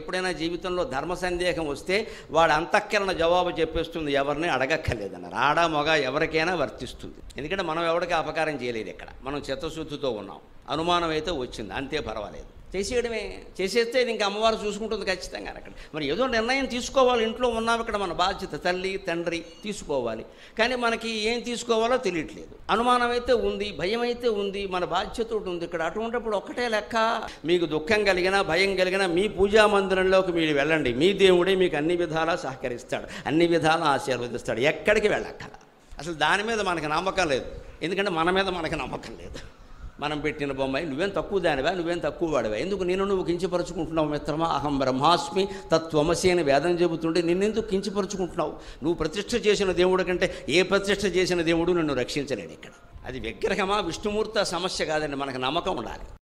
ఎప్పుడైనా జీవితంలో ధర్మ సందేహం వస్తే వాడు అంతఃకరణ జవాబు చెప్పేస్తుంది ఎవరిని అడగక్కర్లేదన్నారు ఆడ మగ ఎవరికైనా వర్తిస్తుంది ఎందుకంటే మనం ఎవరికి అపకారం చేయలేదు ఇక్కడ మనం చిత్తశుద్ధితో ఉన్నాం అనుమానం అయితే వచ్చింది అంతే పర్వాలేదు చేసేయడమే చేసేస్తే ఇది ఇంకా అమ్మవారు చూసుకుంటుంది ఖచ్చితంగా అక్కడ మరి ఏదో నిర్ణయం తీసుకోవాలి ఇంట్లో ఉన్నాం ఇక్కడ మన బాధ్యత తల్లి తండ్రి తీసుకోవాలి కానీ మనకి ఏం తీసుకోవాలో తెలియట్లేదు అనుమానం అయితే ఉంది భయం అయితే ఉంది మన బాధ్యత ఒకటి ఉంది ఇక్కడ అటువంటిప్పుడు ఒక్కటే లెక్క మీకు దుఃఖం కలిగినా భయం కలిగినా మీ పూజా మందిరంలోకి మీరు వెళ్ళండి మీ దేవుడే మీకు అన్ని విధాలా సహకరిస్తాడు అన్ని విధాలా ఆశీర్వదిస్తాడు ఎక్కడికి వెళ్ళక్కల అసలు దాని మీద మనకి నమ్మకం లేదు ఎందుకంటే మన మీద మనకి నమ్మకం లేదు మనం పెట్టిన బొమ్మాయి నువ్వేం తక్కువ దానివా నువ్వేం తక్కువ వాడివా ఎందుకు నేను నువ్వు కించపరుచుకుంటున్నావు మిత్రమా అహం బ్రహ్మాస్మి తత్వమసి అని వేదం చెబుతుంటే నిన్నెందుకు కించపరుచుకుంటున్నావు నువ్వు ప్రతిష్ఠ చేసిన దేవుడు కంటే ఏ ప్రతిష్ఠ చేసిన దేవుడు నిన్ను రక్షించలేడు ఇక్కడ అది విగ్రహమా విష్ణుమూర్త సమస్య కాదండి మనకు నమ్మకం ఉండాలి